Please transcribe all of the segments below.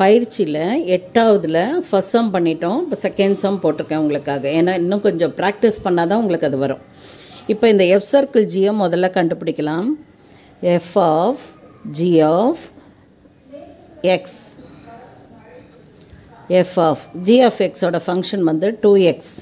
பயிற்சியில் எட்டாவதுல first some பண்ணிட்டோம் இப்போ செகண்ட் சம் போட்டிருக்கேன் உங்களுக்காக ஏன்னா இன்னும் கொஞ்சம் ப்ராக்டிஸ் பண்ணால் தான் உங்களுக்கு அது வரும் இப்போ இந்த எஃப் சர்க்கிள் ஜியை முதல்ல கண்டுபிடிக்கலாம் f of g of x f of g of எக்ஸோட ஃபங்க்ஷன் வந்து two x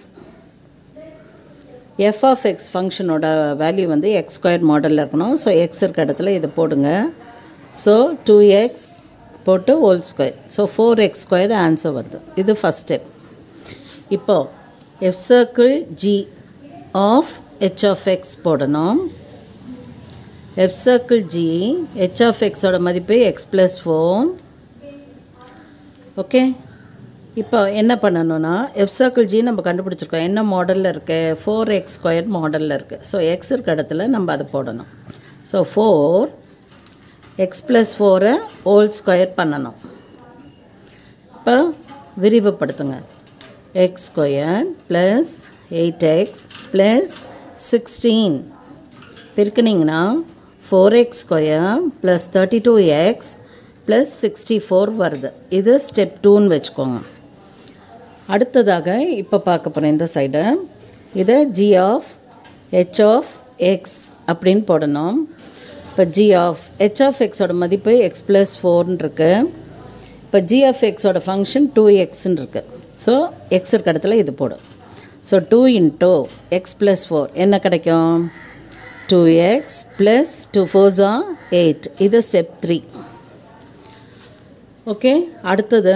f of x ஃபங்க்ஷனோட வேல்யூ வந்து எக்ஸ் ஸ்கொயர் மாடலில் இருக்கணும் ஸோ எக்ஸ் இருக்க இடத்துல இதை போடுங்க ஸோ டூ எக்ஸ் போட்டு whole square so four x square answer வருது இது ஃபஸ்ட் ஸ்டெப் இப்போது f circle g of h of x போடணும் f circle g h of எக்ஸோட மதிப்பு எக்ஸ் ப்ளஸ் ஃபோர் ஓகே இப்போ என்ன பண்ணணும்னா எஃப் சர்க்கிள் ஜி நம்ம கண்டுபிடிச்சிருக்கோம் என்ன மாடலில் இருக்குது ஃபோர் எக்ஸ் ஸ்கொயர் மாடலில் இருக்குது ஸோ எக்ஸ் இருக்க இடத்துல நம்ம அதை போடணும் ஸோ ஃபோர் எக்ஸ் ப்ளஸ் ஃபோரை ஹோல் ஸ்கொயர் பண்ணணும் இப்போ விரிவுபடுத்துங்க x square plus eight x plus sixteen பெருக்குனிங்கன்னா four x square plus thirty two x plus sixty four வருது இது ஸ்டெப் டூன்னு வச்சுக்கோங்க அடுத்ததாக இப்போ பார்க்க போகிறேன் இந்த சைடு இதை g of h of x அப்படின்னு போடணும் இப்போ ஜி ஆஃப் ஹெச் ஆஃப் எக்ஸோட மதிப்பு எக்ஸ் ப்ளஸ் ஃபோர்னு இருக்கு இப்போ ஜி ஆஃப் எக்ஸோட ஃபங்க்ஷன் டூ எக்ஸ்ன்னு இருக்குது ஸோ எக்ஸ் இருக்க இடத்துல இது போடும் so two into x plus four என்ன கிடைக்கும் டூ எக்ஸ் ப்ளஸ் டூ ஃபோர்ஸா எயிட் இது ஸ்டெப் த்ரீ ஓகே அடுத்தது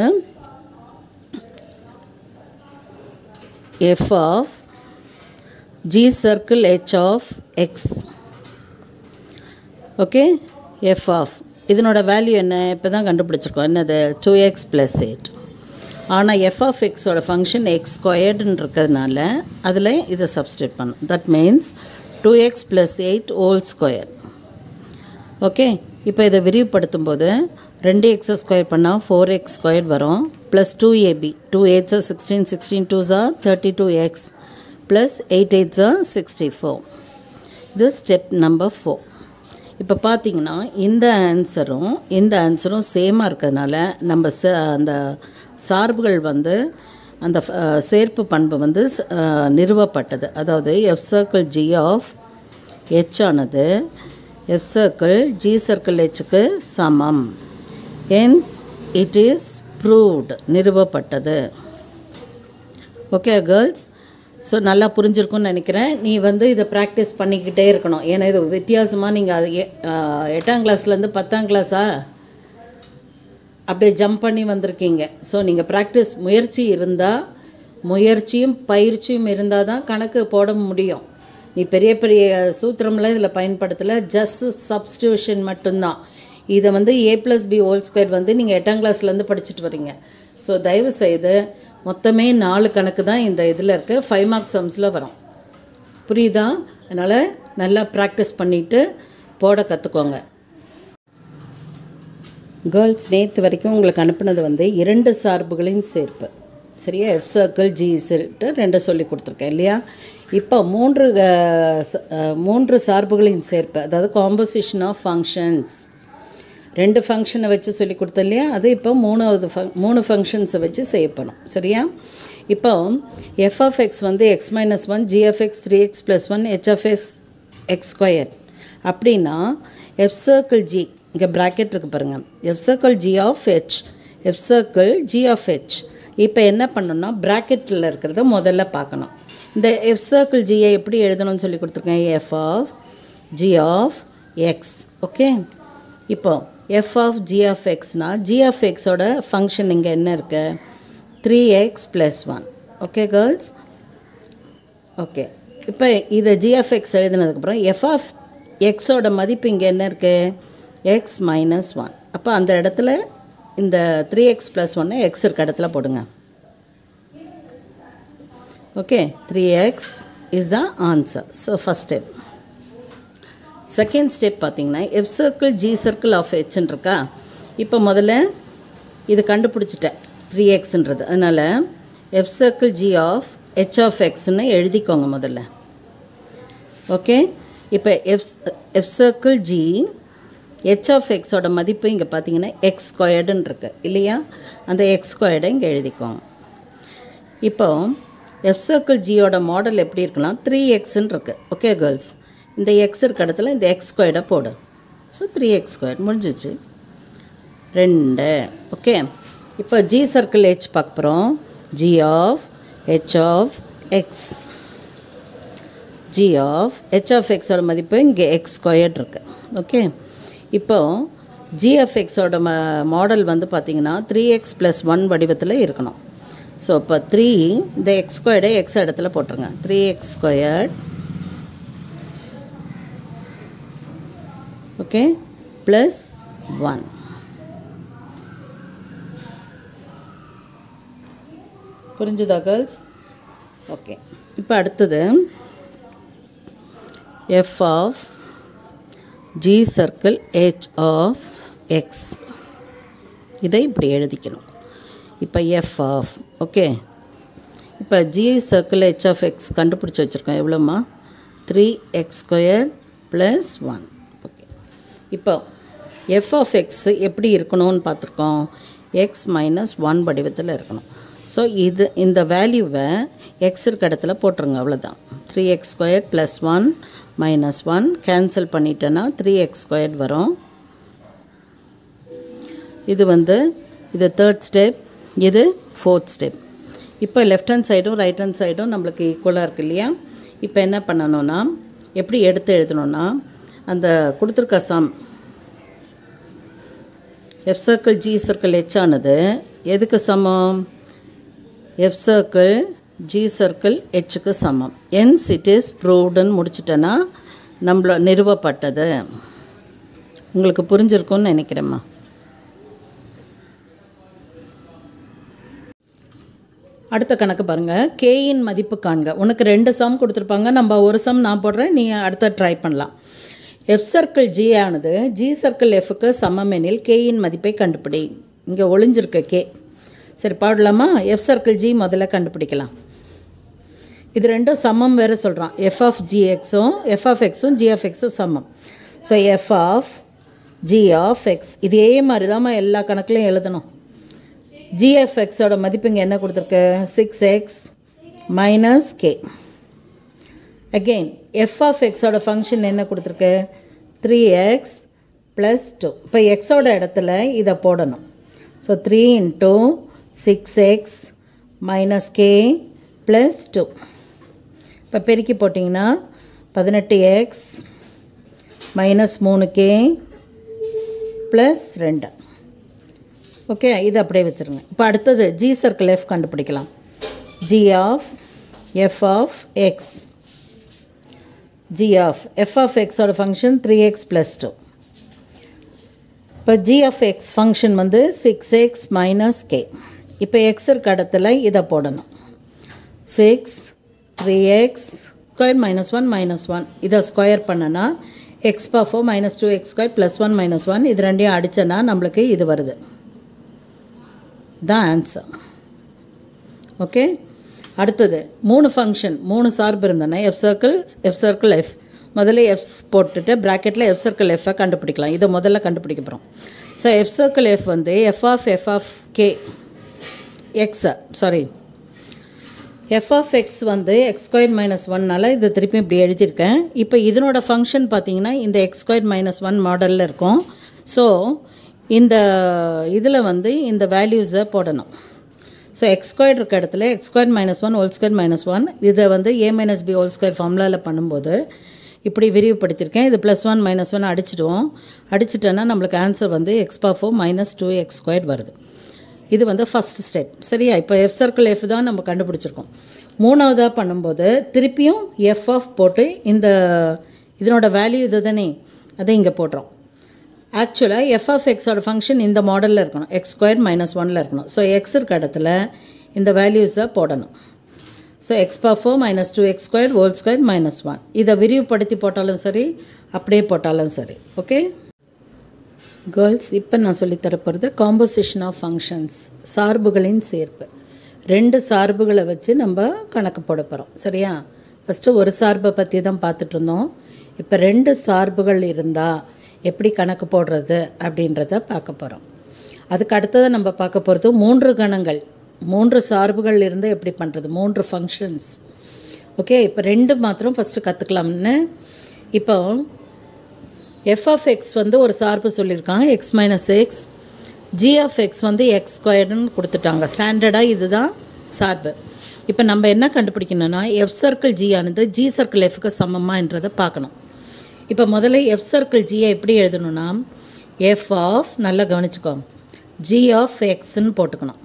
f of g circle h of x okay f of இதனோட வேல்யூ என்ன இப்போ தான் கண்டுபிடிச்சிருக்கோம் என்னது டூ எக்ஸ் ப்ளஸ் எயிட் ஆனால் எஃப் ஆஃப் எக்ஸோட ஃபங்க்ஷன் எக்ஸ் ஸ்கொயர்டுன்னு இருக்கிறதுனால அதில் இதை சப்ஸ்டியூட் பண்ணும் that means two x plus eight whole square okay இப்போ இதை விரிவுபடுத்தும் போது ரெண்டு எக்ஸை ஸ்கொயர் பண்ணால் ஃபோர் எக்ஸ் ஸ்கொயர் வரும் ப்ளஸ் டூ ஏபி டூ எயிட்ஸா சிக்ஸ்டீன் சிக்ஸ்டீன் டூஸா thirty two x plus eight எயிட்ஸா சிக்ஸ்டி ஃபோர் இது ஸ்டெப் நம்பர் ஃபோர் இப்போ பார்த்தீங்கன்னா இந்த ஆன்சரும் இந்த ஆன்சரும் சேமாக இருக்கிறதுனால நம்ம ச அந்த சார்புகள் வந்து அந்த அஹ், சேர்ப்பு பண்பு வந்து ஸ்- அஹ், நிறுவப்பட்டது அதாவது f circle g of h ஆனது எஃப் சர்க்கிள் ஜி சர்க்கிள் ஹெச்சுக்கு சமம் ஹென்ஸ் இட் இஸ் ப்ரூவ்டு நிறுவப்பட்டது ஓகே கேர்ள்ஸ் ஸோ நல்லா புரிஞ்சிருக்கும்னு நினைக்கிறேன் நீ வந்து இதை ப்ராக்டிஸ் பண்ணிக்கிட்டே இருக்கணும் ஏன்னா இது வித்தியாசமாக நீங்கள் அது எ- ஆஹ் எட்டாம் கிளாஸ்லேருந்து பத்தாம் கிளாஸா அப்படியே ஜம்ப் பண்ணி வந்திருக்கீங்க ஸோ நீங்கள் ப்ராக்டிஸ் முயற்சி இருந்தால் முயற்சியும் பயிற்சியும் இருந்தால் தான் கணக்கு போட முடியும் நீ பெரிய பெரிய சூத்திரம்லாம் இதில் பயன்படுத்தலை ஜஸ்ட் சப்ஸ்டியூஷன் மட்டும்தான் இதை வந்து a plus b whole square வந்து நீங்கள் எட்டாம் கிளாஸ்லேருந்து படிச்சுட்டு வரீங்க ஸோ தயவு செய்து மொத்தமே நாலு கணக்கு தான் இந்த இதில் இருக்க ஃபைவ் மார்க்ஸ் சம்ஸில் வரும் புரியுதா அதனால் நல்லா ப்ராக்டிஸ் பண்ணிவிட்டு போட கற்றுக்கோங்க கேர்ள்ஸ் நேற்று வரைக்கும் உங்களுக்கு அனுப்புனது வந்து இரண்டு சார்புகளின் சேர்ப்பு சரியா எஃப் சர்க்கிள் ஜி சொல்லிட்டு ரெண்டு சொல்லி கொடுத்துருக்கேன் இல்லையா இப்போ மூன்று அஹ், ச- அஹ், மூன்று சார்புகளின் சேர்ப்பு அதாவது காம்போசிஷன் ஆஃப் ஃபங்க்ஷன்ஸ் ரெண்டு ஃபங்க்ஷனை வச்சு சொல்லி கொடுத்தேன் இல்லையா அது இப்போ மூணாவது ஃபங் மூணு ஃபங்க்ஷன்ஸை வச்சு செய்யப்படும் சரியா இப்போ எஃப் ஆஃப் எக்ஸ் வந்து x minus one g of x three x plus one h of x x square அப்படின்னா எஃப் சர்க்கிள் ஜி இங்கே ப்ராக்கெட் இருக்கு பாருங்கள் f circle g of h f circle g of h இப்போ என்ன பண்ணணும்னா ப்ராக்கெட்டில் இருக்கிறத முதல்ல பார்க்கணும் இந்த எஃப் சர்க்கிள் ஜியை எப்படி எழுதணும்னு சொல்லி கொடுத்துருக்கேன் f of g of x okay இப்போ எஃப் ஆஃப் ஜி ஆஃப் எக்ஸ்னா ஜி ஆஃப் எக்ஸோட ஃபங்க்ஷன் இங்கே என்ன இருக்கு three x plus one okay girls okay இப்போ இதை ஜி ஆஃப் எக்ஸ் எழுதினதுக்கப்புறம் எஃப் ஆஃப் எக்ஸோட மதிப்பு இங்கே என்ன இருக்குது எக்ஸ் மைனஸ் ஒன் அப்போ அந்த இடத்துல இந்த த்ரீ எக்ஸ் ப்ளஸ் ஒன்று எக்ஸ் இருக்க இடத்துல போடுங்க okay three x is the answer so first step second step பார்த்தீங்கன்னா f circle g circle of ஹெச்ன்னு இருக்கா இப்போ முதல்ல இது கண்டுபிடிச்சிட்டேன் த்ரீ எக்ஸ்ன்றது அதனால் f circle g of h of எக்ஸ்ன்னு எழுதிக்கோங்க முதல்ல ஓகே இப்போ f f circle g h of எக்ஸோட மதிப்பு இங்கே பார்த்தீங்கன்னா எக்ஸ் ஸ்கொயர்டுன்னு இருக்கு இல்லையா அந்த எக்ஸ் ஸ்கொயர்டை இங்கே எழுதிக்கோங்க இப்போ எஃப் சர்க்கிள் ஜியோட மாடல் எப்படி இருக்கலாம் த்ரீ எக்ஸ்ன்னு இருக்குது ஓகே கேர்ள்ஸ் இந்த எக்ஸ் இருக்க இடத்துல இந்த எக்ஸ் ஸ்கொயர்டை போடு ஸோ த்ரீ எக்ஸ் ஸ்கொயர் முடிஞ்சிச்சு ரெண்டு ஓகே இப்போ ஜி சர்க்கிள் ஹெச் பார்க்க போகிறோம் g of h of x g of h of எக்ஸோட மதிப்பு இங்கே எக்ஸ் ஸ்கொயர்ட் இருக்கு ஓகே இப்போ ஜி ஆஃப் எக்ஸோட ம மாடல் வந்து பார்த்திங்கன்னா த்ரீ எக்ஸ் ப்ளஸ் ஒன் வடிவத்தில் இருக்கணும் ஸோ இப்போ த்ரீ இந்த எக்ஸ் ஸ்கொயர்டை எக்ஸ் இடத்துல போட்டுருங்க three x squared okay plus one புரிஞ்சுதா கேர்ள்ஸ் ஓகே இப்போ அடுத்தது f of g circle h of x இதை இப்படி எழுதிக்கணும் இப்போ எஃப் ஆஃப் ஓகே இப்போ g circle h of x கண்டுபிடிச்சி வச்சுருக்கோம் எவ்வளோம்மா three x square plus one okay இப்போ எஃப் ஆஃப் எக்ஸ் எப்படி இருக்கணும்னு பார்த்துருக்கோம் எக்ஸ் மைனஸ் ஒன் வடிவத்தில் இருக்கணும் ஸோ இது இந்த வேல்யூவை எக்ஸ் இருக்க இடத்துல போட்டுருங்க அவ்வளோதான் three x square plus one minus one cancel பண்ணிட்டேன்னா த்ரீ எக்ஸ் ஸ்கொயர் வரும் இது வந்து இது தேர்ட் ஸ்டெப் இது ஃபோர்த் ஸ்டெப் இப்போ லெஃப்ட் ஹேண்ட் சைடும் ரைட் ஹேண்ட் சைடும் நம்மளுக்கு ஈக்குவலாக இருக்கு இல்லையா இப்போ என்ன பண்ணணும்னா எப்படி எடுத்து எழுதணும்னா அந்த கொடுத்துருக்க sum f circle g circle h ஆனது எதுக்கு சமம் எஃப் சர்க்கிள் ஜி சர்க்கிள் ஹெச்சுக்கு சமம் என்ஸ் இட் இஸ் ப்ரூவ்டுன்னு முடிச்சிட்டேன்னா நம்மள நிறுவப்பட்டது உங்களுக்கு புரிஞ்சிருக்கும்னு நினைக்கிறேம்மா அடுத்த கணக்கு பாருங்கள் கேயின் மதிப்பு காண்க உனக்கு ரெண்டு சம் கொடுத்துருப்பாங்க நம்ம ஒரு சம் நான் போடுறேன் நீ அடுத்த ட்ரை பண்ணலாம் எஃப் சர்க்கிள் ஜி ஆனது ஜி சர்க்கிள் எஃப்க்கு சமம் எனில் கேயின் மதிப்பை கண்டுபிடி இங்கே ஒளிஞ்சிருக்க கே சரி பாடலாமா எஃப் சர்க்கிள் ஜி முதல்ல கண்டுபிடிக்கலாம் இது ரெண்டும் சமம் வேறு சொல்கிறான் எஃப் ஆஃப் ஜி எக்ஸும் எஃப் ஆஃப் எக்ஸும் ஜி ஆஃப் எக்ஸும் சமம் so f of g of x இதே மாதிரி தாம்மா எல்லா கணக்குலையும் எழுதணும் ஜிஎஃப்எக்ஸோட மதிப்பு இங்கே என்ன கொடுத்துருக்கு six x minus k again f of எக்ஸோட ஃபங்க்ஷன் என்ன கொடுத்துருக்கு த்ரீ எக்ஸ் ப்ளஸ் டூ இப்போ எக்ஸோட இடத்துல இதை போடணும் so three into six x minus k plus two இப்போ பெருக்கி போட்டிங்கன்னா பதினெட்டு எக்ஸ் மைனஸ் மூணு கே ப்ளஸ் ரெண்டு ஓகே இது அப்படியே வச்சுருங்க இப்போ அடுத்தது ஜி சர்க்கிள் எஃப் கண்டுபிடிக்கலாம் g of f of x g of f of எக்ஸோட function three x plus two இப்போ ஜி ஆஃப் எக்ஸ் ஃபங்க்ஷன் வந்து சிக்ஸ் எக்ஸ் மைனஸ் கே இப்போ எக்ஸ் இருக்க இடத்துல இதை போடணும் six three x square minus one minus one இதை square பண்ணனா எக்ஸ் பா four minus two x square plus one minus one இது ரெண்டையும் அடித்தனா நம்மளுக்கு இது வருது தான் ஆன்சர் ஓகே அடுத்தது மூணு ஃபங்க்ஷன் மூணு சார்பு இருந்தன f circle f circle f முதல்ல எஃப் போட்டுட்டு ப்ராக்கெட்டில் எஃப் சர்க்கிள் எஃப்பை கண்டுபிடிக்கலாம் இதை முதல்ல கண்டுபிடிக்க போகிறோம் ஸோ எஃப் சர்க்கிள் எஃப் வந்து f of f of k x sorry f of x வந்து எக்ஸ் ஸ்கொயர் மைனஸ் ஒன்னால் இதை திருப்பி இப்படி எழுதியிருக்கேன் இப்போ இதனோட ஃபங்க்ஷன் பார்த்தீங்கன்னா இந்த எக்ஸ் ஸ்கொயர் மைனஸ் ஒன் மாடலில் இருக்கும் ஸோ இந்த இதில் வந்து இந்த வேல்யூஸை போடணும் ஸோ எக்ஸ் ஸ்கொயர் இருக்க இடத்துல x square minus one whole square minus one இதை வந்து a minus b whole square ஃபார்முலாவில் பண்ணும்போது இப்படி விரிவுபடுத்தியிருக்கேன் இது ப்ளஸ் ஒன் மைனஸ் ஒன் அடிச்சிடுவோம் அடிச்சிட்டோன்னா நம்மளுக்கு ஆன்சர் வந்து எக்ஸ் பா four minus two x square வருது இது வந்து ஃபஸ்ட் ஸ்டெப் சரியா இப்போ எஃப் சர்க்கிள் எஃப் தான் நம்ம கண்டுபிடிச்சிருக்கோம் மூணாவதாக பண்ணும்போது திருப்பியும் எஃப் ஆஃப் போட்டு இந்த இதனோட வேல்யூ இது தானே அதை இங்கே போடுறோம் ஆக்சுவலாக எஃப் ஆஃப் எக்ஸோட ஃபங்க்ஷன் இந்த மாடலில் இருக்கணும் எக்ஸ் ஸ்கொயர் மைனஸ் ஒனில் இருக்கணும் ஸோ எக்ஸ் இருக்க இடத்துல இந்த வேல்யூஸை போடணும் ஸோ எக்ஸ் பா four minus two x square whole square minus one இதை விரிவுபடுத்தி போட்டாலும் சரி அப்படியே போட்டாலும் சரி ஓகே கேர்ள்ஸ் இப்போ நான் சொல்லித்தர போகிறது காம்போசிஷன் ஆஃப் ஃபங்க்ஷன்ஸ் சார்புகளின் சேர்ப்பு ரெண்டு சார்புகளை வச்சு நம்ம கணக்கு போட போகிறோம் சரியா ஃபஸ்ட்டு ஒரு சார்பை பற்றி தான் பார்த்துட்டு இருந்தோம் இப்போ ரெண்டு சார்புகள் இருந்தால் எப்படி கணக்கு போடுறது அப்படின்றத பார்க்க போகிறோம் அதுக்கு அடுத்தது நம்ம பார்க்க போகிறது மூன்று கணங்கள் மூன்று சார்புகள் இருந்து எப்படி பண்ணுறது மூன்று ஃபங்க்ஷன்ஸ் ஓகே இப்போ ரெண்டு மாத்திரம் ஃபஸ்ட்டு கற்றுக்கலாம்னு இப்போ எஃப் ஆஃப் எக்ஸ் வந்து ஒரு சார்பு சொல்லியிருக்காங்க x minus x g of x வந்து எக்ஸ் ஸ்கொயர்டுன்னு கொடுத்துட்டாங்க ஸ்டாண்டர்டாக இதுதான் சார்பு இப்போ நம்ம என்ன கண்டுபிடிக்கணும்னா எஃப் சர்க்கிள் ஜி ஆனது ஜி சர்க்கிள் எஃப்க்கு சமமான்றதை பார்க்கணும் இப்போ முதல்ல எஃப் சர்க்கிள் ஜியை எப்படி எழுதணும்னா எஃப் ஆஃப் நல்லா கவனிச்சுக்கோ ஜி ஆஃப் எக்ஸ்ன்னு போட்டுக்கணும்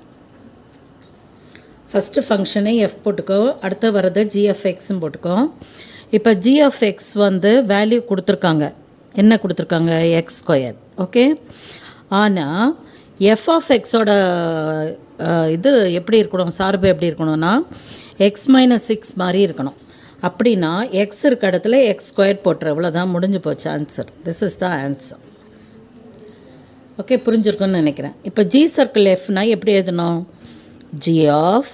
ஃபஸ்ட்டு ஃபங்க்ஷனை எஃப் போட்டுக்கோ அடுத்து வர்றது ஜி ஆஃப் எக்ஸ்ன்னு போட்டுக்கோ இப்போ ஜி ஆஃப் எக்ஸ் வந்து வேல்யூ கொடுத்துருக்காங்க என்ன கொடுத்துருக்காங்க எக்ஸ் ஸ்கொயர் ஓகே ஆனால் எஃப் ஆஃப் எக்ஸோட இது எப்படி இருக்கணும் சார்பு எப்படி இருக்கணும்னா எக்ஸ் மைனஸ் சிக்ஸ் மாதிரி இருக்கணும் அப்படின்னா எக்ஸ் இருக்க இடத்துல எக்ஸ் ஸ்கொயர் போட்டுரு இவ்வளோதான் முடிஞ்சு போச்சு answer this is the answer okay புரிஞ்சிருக்குன்னு நினைக்கிறேன் இப்போ ஜி சர்க்கிள் எஃப்னா எப்படி எழுதணும் g of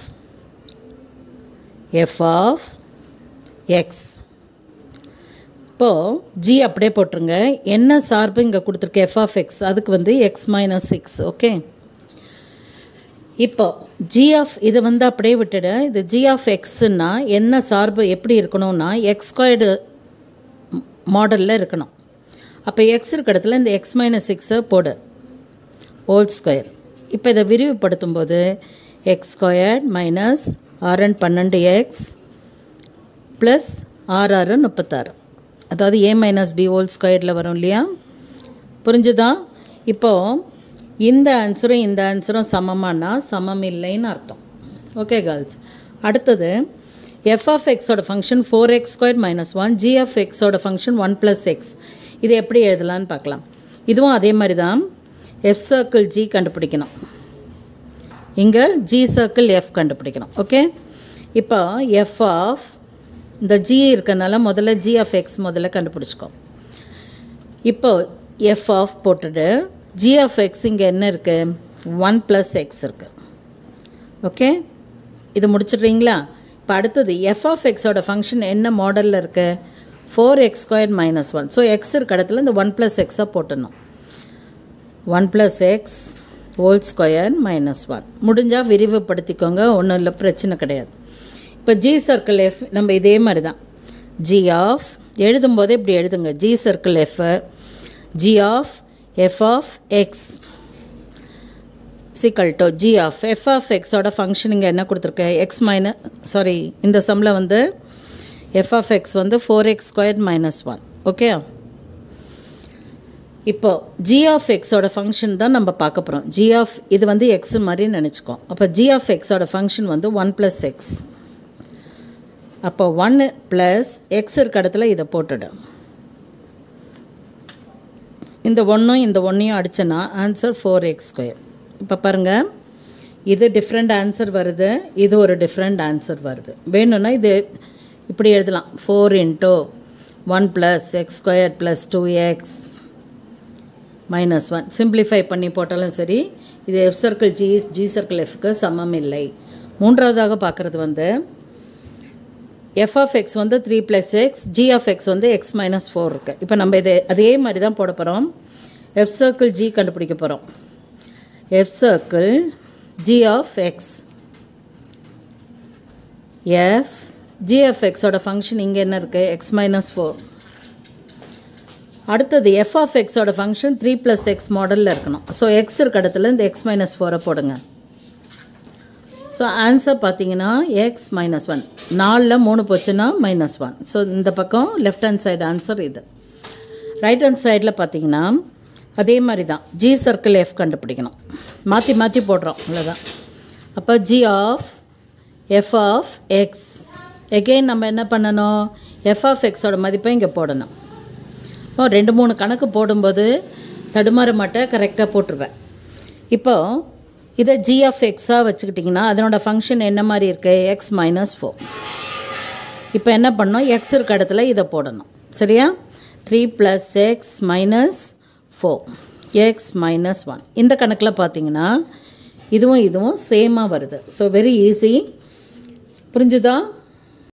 f of x இப்போது ஜி அப்படியே போட்டுருங்க என்ன சார்பு இங்கே கொடுத்துருக்கு எஃப் ஆஃப் எக்ஸ் அதுக்கு வந்து எக்ஸ் மைனஸ் சிக்ஸ் ஓகே இப்போ ஜி ஆஃப் இது வந்து அப்படியே விட்டுடு இது ஜி ஆஃப் எக்ஸுன்னா என்ன சார்பு எப்படி இருக்கணும்னா எக்ஸ் ஸ்கொயர்டு மாடலில் இருக்கணும் அப்போ எக்ஸ் இருக்க இடத்துல இந்த எக்ஸ் மைனஸ் சிக்ஸை போடு ஹோல் ஸ்கொயர் இப்போ இதை விரிவுபடுத்தும் போது எக்ஸ் ஸ்கொயர்ட் மைனஸ் ஆர்என் பன்னெண்டு எக்ஸ் ப்ளஸ் ஆர்ஆர் முப்பத்தாறு அதாவது ஏ மைனஸ் பி ஹோல் ஸ்கொயர்டில் வரும் இல்லையா புரிஞ்சுதா இப்போது இந்த ஆன்சரும் இந்த ஆன்சரும் சமமானா சமம் இல்லைன்னு அர்த்தம் ஓகே கேர்ள்ஸ் அடுத்தது எஃப் ஆஃப் எக்ஸோட function four x square minus one g of எக்ஸோட ஃபங்க்ஷன் ஒன் ப்ளஸ் எக்ஸ் இது எப்படி எழுதலான்னு பார்க்கலாம் இதுவும் அதே மாதிரி தான் எஃப் சர்க்கிள் ஜி கண்டுபிடிக்கணும் இங்கே ஜி சர்க்கிள் எஃப் கண்டுபிடிக்கணும் ஓகே இப்போ எஃப் ஆஃப் இந்த ஜி இருக்கனால முதல்ல ஜி ஆஃப் எக்ஸ் முதல்ல கண்டுபிடிச்சிக்கோ இப்போ எஃப் ஆஃப் போட்டுட்டு ஜி ஆஃப் எக்ஸ் இங்கே என்ன இருக்குது ஒன் ப்ளஸ் எக்ஸ் இருக்குது ஓகே இது முடிச்சிடுறீங்களா இப்போ அடுத்தது எஃப் ஆஃப் எக்ஸோட ஃபங்க்ஷன் என்ன மாடலில் இருக்குது four x square minus one so x இருக்க இடத்துல இந்த ஒன் ப்ளஸ் எக்ஸை போட்டுடணும் one plus x whole square minus one முடிஞ்சால் விரிவுபடுத்திக்கோங்க ஒன்றும் இல்லை பிரச்சனை கிடையாது இப்போ ஜி சர்க்கிள் எஃப் நம்ம இதே மாதிரி தான் ஜி ஆஃப் எழுதும்போதே இப்படி எழுதுங்க g circle f g of f of x equal to g of f of எக்ஸோட ஃபங்க்ஷன் இங்கே என்ன கொடுத்துருக்கு எக்ஸ் மைனஸ் சாரி இந்த சம்மில் வந்து எஃப் ஆஃப் எக்ஸ் வந்து four x square minus one okay இப்போ ஜி ஆஃப் எக்ஸோட ஃபங்க்ஷன் தான் நம்ம பார்க்க போகிறோம் ஜி ஆஃப் இது வந்து எக்ஸ் மாதிரி நினச்சிக்கோ அப்போ ஜி ஆஃப் எக்ஸோட ஃபங்க்ஷன் வந்து ஒன் ப்ளஸ் எக்ஸ் அப்போ ஒன்று ப்ளஸ் எக்ஸ் இருக்க இடத்துல இதை போட்டுடு இந்த ஒன்றும் இந்த ஒன்றையும் அடித்தனா ஆன்சர் ஃபோர் எக்ஸ் ஸ்கொயர் இப்போ பாருங்கள் இது டிஃப்ரெண்ட் ஆன்சர் வருது இது ஒரு டிஃப்ரெண்ட் ஆன்சர் வருது வேணும்னா இது இப்படி எழுதலாம் four into one plus x square plus two x minus one simplify பண்ணி போட்டாலும் சரி இது f circle g g circle எஃப்க்கு சமம் இல்லை மூன்றாவதாக பார்க்குறது வந்து எஃப் ஆஃப் எக்ஸ் வந்து three plus x g of x வந்து எக்ஸ் மைனஸ் ஃபோர் இருக்குது இப்போ நம்ம இது அதே மாதிரி தான் போட போகிறோம் எஃப் சர்க்கிள் ஜி கண்டுபிடிக்க போகிறோம் f circle g of x f g of எக்ஸோட ஃபங்க்ஷன் இங்கே என்ன இருக்குது எக்ஸ் மைனஸ் ஃபோர் அடுத்தது எஃப் ஆஃப் எக்ஸோட ஃபங்க்ஷன் த்ரீ ப்ளஸ் எக்ஸ் மாடலில் இருக்கணும் ஸோ எக்ஸ் இருக்க இடத்துல இந்த எக்ஸ் மைனஸ் ஃபோரை போடுங்க ஸோ ஆன்சர் பார்த்தீங்கன்னா எக்ஸ் மைனஸ் ஒன் நாலில் மூணு போச்சுன்னா மைனஸ் ஒன் ஸோ இந்த பக்கம் லெஃப்ட் ஹேண்ட் சைடு ஆன்சர் இது ரைட் ஹேண்ட் சைடில் பார்த்தீங்கன்னா அதே மாதிரி தான் ஜி சர்க்கிள் எஃப் கண்டுபிடிக்கணும் மாற்றி மாற்றி போடுறோம் அவ்வளோதான் அப்போ g of f of x again நம்ம என்ன பண்ணணும் எஃப் ஆஃப் எக்ஸோட மதிப்பை இங்கே போடணும் இப்போ ரெண்டு மூணு கணக்கு போடும்போது தடுமாற மாட்டேன் கரெக்டாக போட்டுருவேன் இப்போது இதை ஜி ஆஃப் எக்ஸாக வச்சுக்கிட்டிங்கன்னா அதனோட ஃபங்க்ஷன் என்ன மாதிரி இருக்குது எக்ஸ் மைனஸ் ஃபோர் இப்போ என்ன பண்ணோம் எக்ஸ் இருக்க இடத்துல இதை போடணும் சரியா three plus x minus four x minus one இந்த கணக்கில் பார்த்தீங்கன்னா இதுவும் இதுவும் சேமாக வருது ஸோ வெரி ஈஸி புரிஞ்சுதா